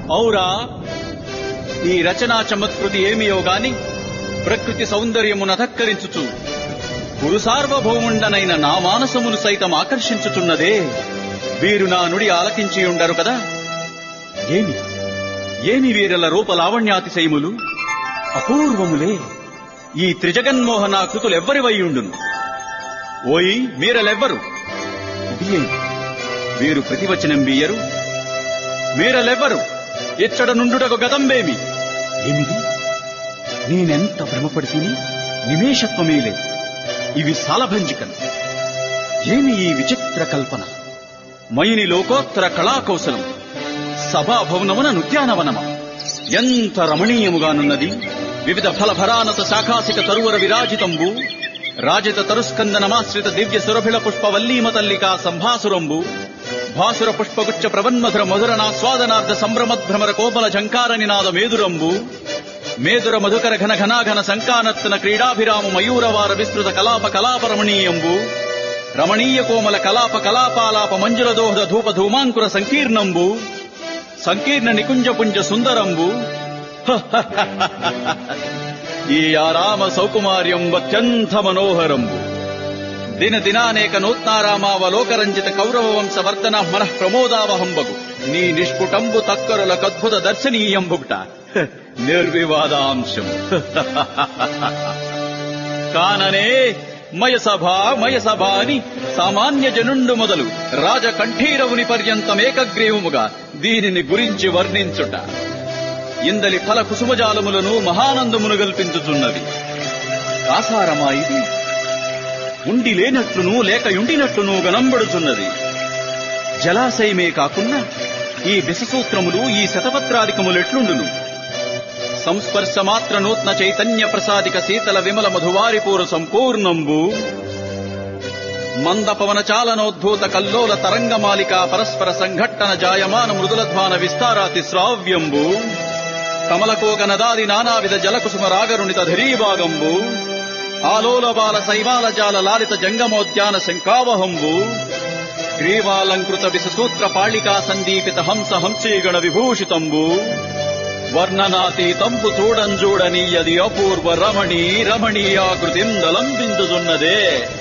ఔరా ఈ రచనా చమత్కృతి ఏమియో గాని ప్రకృతి సౌందర్యమును అధక్కరించుచు గురు సార్వభౌముండనైన నా మానసమును సైతం ఆకర్షించుచున్నదే వీరు నా నుడి ఆలకించి ఉండరు కదా ఏమి ఏమి వీరల రూప లావణ్యాతిశయములు అపూర్వములే ఈ త్రిజగన్మోహనాకృతులు ఎవ్వరివైయుండును ఓయి మీరలెవ్వరు ఇది ఏమి? వీరు ప్రతివచనం వీయరు మీరలెవ్వరు ఇచ్చట నుండుటకు గతంబేమి ఏమిది నేనెంత భ్రమపడితిని నిమేషత్వమేలే ఇవి సాలభంజికలు ఏమి ఈ విచిత్ర కల్పన మయిని లోకోత్తర కళాకౌశలం సభాభవనమున నృత్యానవనమా ఎంత రమణీయముగానున్నది వివిధ ఫలభరానత శాఖాసిక తరువర విరాజితంబు రాజిత తరుస్కందనమాశ్రిత దివ్య సురభిళ పుష్ప వల్లీమ తల్లికా సంభాసురంబు భాసుర పుష్పగుచ్చ ప్రవన్మధుర మధురనాస్వాదనార్థ సంభ్రమద్భ్రమర కోపల ఝంకార నినాద మేదురంబు మేదుర మధుకర ఘన ఘనాఘన సంకానత్తన క్రీడాభిరామ మయూరవార విస్తృత కలాప కలాప రమణీయంబు రమణీయ కోమల కలాప కలాపాలాప మంజుల దోహద ధూప ధూమాంకుర సంకీర్ణంబు సంకీర్ణ నికుంజ పుంజ సుందరంబు ఈ ఆరామ సౌకుమార్యం అత్యంత మనోహరంబు దిన దినానేక నూత్నారామావలోకరంజిత కౌరవ వంశ వర్ధన మనః ప్రమోదావహంబగు నీ నిష్పుటంబు తక్కరులకద్భుత దర్శనీయంబుట నిర్వివాదాంశం కాననే మయసభ మయసభ అని సామాన్య జనుండు మొదలు రాజకంఠీరవుని పర్యంతం ఏకగ్రీవముగా దీనిని గురించి వర్ణించుట ఇందలి ఫల కుసుమజాలములను మహానందమును గల్పించుచున్నది కాసారమా ఇది ఉండి లేనట్లును లేక ఉండినట్లును గనంబడుచున్నది జలాశయమే కాకుండా ఈ విషసూత్రములు ఈ శతపత్రాధికములెట్లుండును సంస్పర్శ మాత్ర నూత్న చైతన్య ప్రసాదిక శీతల విమల మధువారిపూర సంపూర్ణంబు మంద పవన చాలనోద్భూత కల్లోల తరంగమాలిక పరస్పర సంఘట్టన జాయమాన మృదులధ్వాన విస్తారాతి శ్రావ్యంబు కమలకోక నదాది నానావిధ జలకుసుమ రాగరుణిత ధరీభాగంబు ఆలోల బాల శైవాల జాల లాలిత జంగమోద్యాన శంకావహంబు గ్రీవాలంకృత విససూత్ర పాళికా సందీపిత హంస హంసీగణ విభూషితంబు వర్ణనాతీతంబు చూడంజూడనీయది అపూర్వ రమణీ రమణీయాకృతిం దలంబిందుతున్నదే